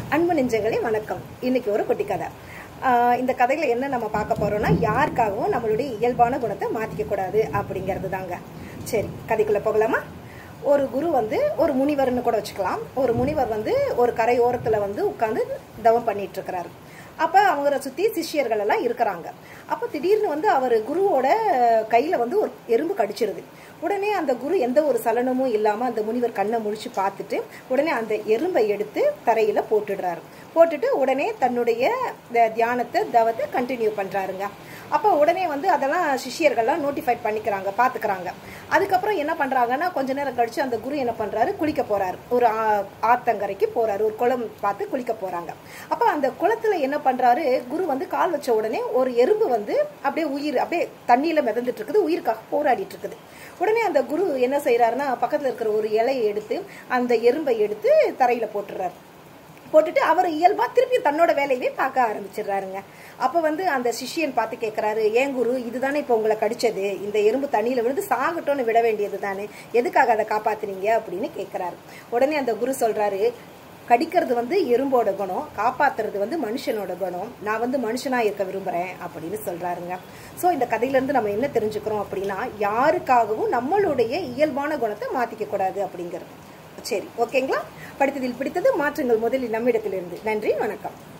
அன்பு நெஞ்சங்களே வணக்கம் இன்னைக்கு ஒரு குட்டி கதை ஆஹ் இந்த கதையில என்ன நம்ம பார்க்க போறோம்னா யாருக்காகவும் நம்மளுடைய இயல்பான குணத்தை மாத்திக்க கூடாது அப்படிங்கிறது தாங்க சரி கதைக்குள்ள போகலாமா ஒரு குரு வந்து ஒரு முனிவர்னு கூட வச்சுக்கலாம் ஒரு முனிவர் வந்து ஒரு கரை ஓரத்துல வந்து உட்கார்ந்து தவம் பண்ணிட்டு இருக்கிறாரு அப்ப அவங்கள சுத்தி சிஷ்யர்கள் எல்லாம் இருக்கிறாங்க அப்ப திடீர்னு வந்து அவர் குருவோட கையில வந்து ஒரு எறும்பு கடிச்சிருது உடனே அந்த குரு எந்த ஒரு சலனமும் இல்லாம அந்த முனிவர் கண்ணை முழிச்சு பார்த்துட்டு உடனே அந்த எறும்பை எடுத்து தரையில போட்டுடுறாரு போட்டுட்டு உடனே தன்னுடைய த- தியானத்தை தவத்தை கண்டினியூ பண்றாருங்க அப்போ உடனே வந்து அதெல்லாம் சிஷ்யர்கள்லாம் நோட்டிஃபை பண்ணிக்கிறாங்க பாத்துக்கிறாங்க அதுக்கப்புறம் என்ன பண்றாங்கன்னா கொஞ்ச நேரம் கழிச்சு அந்த குரு என்ன பண்றாரு குளிக்க போறாரு ஒரு ஆ- ஆத்தங்கரைக்கு போறாரு ஒரு குளம் பார்த்து குளிக்க போறாங்க அப்ப அந்த குளத்துல என்ன பண்றாரு குரு வந்து கால் வச்ச உடனே ஒரு எறும்பு வந்து அப்படியே உயிர் அப்படியே தண்ணியில மிதந்துட்டு இருக்குது உயிருக்காக போராடிட்டு இருக்குது உடனே அந்த குரு என்ன செய்யறாருன்னா பக்கத்துல இருக்கிற ஒரு இலையை எடுத்து அந்த எறும்பை எடுத்து தரையில போட்டுறாரு போட்டுட்டு அவர் இயல்பா திருப்பி தன்னோட வேலையவே பார்க்க ஆரம்பிச்சிடுறாருங்க அப்ப வந்து அந்த சிஷ்யன் பார்த்து கேட்கறாரு ஏன் குரு இதுதானே இப்போ உங்களை கடிச்சது இந்த எறும்பு தண்ணியில விழுந்து சாகட்டும்னு விட வேண்டியது தானே எதுக்காக அதை காப்பாத்துனீங்க அப்படின்னு கேட்கறாரு உடனே அந்த குரு சொல்றாரு கடிக்கிறது வந்து எறும்போட குணம் காப்பாத்துறது வந்து மனுஷனோட குணம் நான் வந்து மனுஷனா இருக்க விரும்புறேன் அப்படின்னு சொல்றாருங்க சோ இந்த கதையில இருந்து நம்ம என்ன தெரிஞ்சுக்கிறோம் அப்படின்னா யாருக்காகவும் நம்மளுடைய இயல்பான குணத்தை மாத்திக்க கூடாது அப்படிங்கிறது சரி ஓகேங்களா படித்ததில் பிடித்தது மாற்றுங்கள் முதலில் நம்மிடத்திலிருந்து நன்றி வணக்கம்